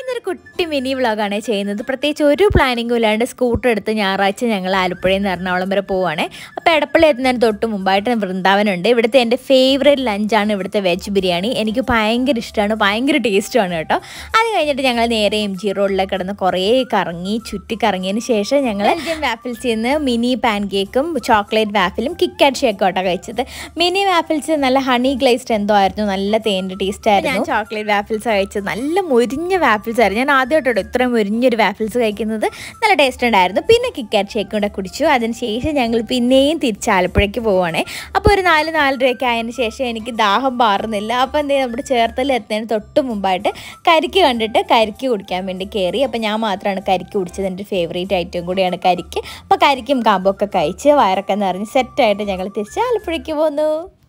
ഇന്നൊരു കുട്ടി മിനി വ്ളോഗാണ് ചെയ്യുന്നത് പ്രത്യേകിച്ച് ഒരു പ്ലാനിങ്ങും ഇല്ലാണ്ട് സ്കൂട്ടർ എടുത്ത് ഞായറാഴ്ച ഞങ്ങൾ ആലപ്പുഴയിൽ നിന്ന് എറണാകുളം വരെ പോവുകയാണ് അപ്പോൾ എടപ്പള്ളി എത്തുന്നതിന് തൊട്ട് മുമ്പായിട്ട് വൃന്ദാവനുണ്ട് ഇവിടുത്തെ എൻ്റെ ഫേവറേറ്റ് ലഞ്ചാണ് ഇവിടുത്തെ വെജ് ബിരിയാണി എനിക്ക് ഭയങ്കര ഇഷ്ടമാണ് ഭയങ്കര ടേസ്റ്റുമാണ് കേട്ടോ അത് കഴിഞ്ഞിട്ട് ഞങ്ങൾ നേരെ എം ജി റോഡിലേക്ക് കിടന്ന് കുറേ കറങ്ങി ചുറ്റി കറങ്ങിയതിന് ശേഷം ഞങ്ങൾ ബെൽജിയം വാഫിൽസിൽ നിന്ന് മിനി പാൻ കേക്കും ചോക്ലേറ്റ് വാഫിലും കിക്കാറ്റ് ഷേക്കും ആട്ടോ കഴിച്ചത് മിനി വാഫിൽസ് നല്ല ഹണി ഗ്ലേസ്ഡ് എന്തോ ആയിരുന്നു നല്ല തേൻ്റെ ടേസ്റ്റ് ആയിരുന്നു ഞാൻ ചോക്ലേറ്റ് വാഫിൽസ് കഴിച്ചത് നല്ല മുരിഞ്ഞ വാഫിൽസ് ആയിരുന്നു ഞാൻ ആദ്യമായിട്ടോ ഇത്രയും മുരിഞ്ഞൊരു വാഫിൽസ് കഴിക്കുന്നത് നല്ല ടേസ്റ്റ് ഉണ്ടായിരുന്നു പിന്നെ കിക്കാറ്റ് ഷേക്കും കൂടെ കുടിച്ചു അതിന് ശേഷം ഞങ്ങൾ പിന്നെയും തിരിച്ച് ആലപ്പുഴയ്ക്ക് പോവുകയാണേ അപ്പോൾ ഒരു നാല് നാലരയൊക്കെ ആയതിന് ശേഷം എനിക്ക് ദാഹം മാറുന്നില്ല അപ്പോൾ എന്ത് ചെയ്യും നമ്മുടെ ചേർത്തല എത്തുന്നതിന് തൊട്ട് മുമ്പായിട്ട് കരിക്ക് കണ്ടിട്ട് കരിക്ക് കുടിക്കാൻ വേണ്ടി കയറി അപ്പോൾ ഞാൻ മാത്രമാണ് കരിക്ക് കുടിച്ചത് എൻ്റെ ഫേവറേറ്റ് ഐറ്റം കൂടിയാണ് കരിക്ക് അപ്പോൾ കരിക്കും കാമ്പൊക്കെ കഴിച്ച് വയറൊക്കെ നിറഞ്ഞ് സെറ്റായിട്ട് ഞങ്ങൾ തിരിച്ച് ആലപ്പുഴയ്ക്ക് പോന്നു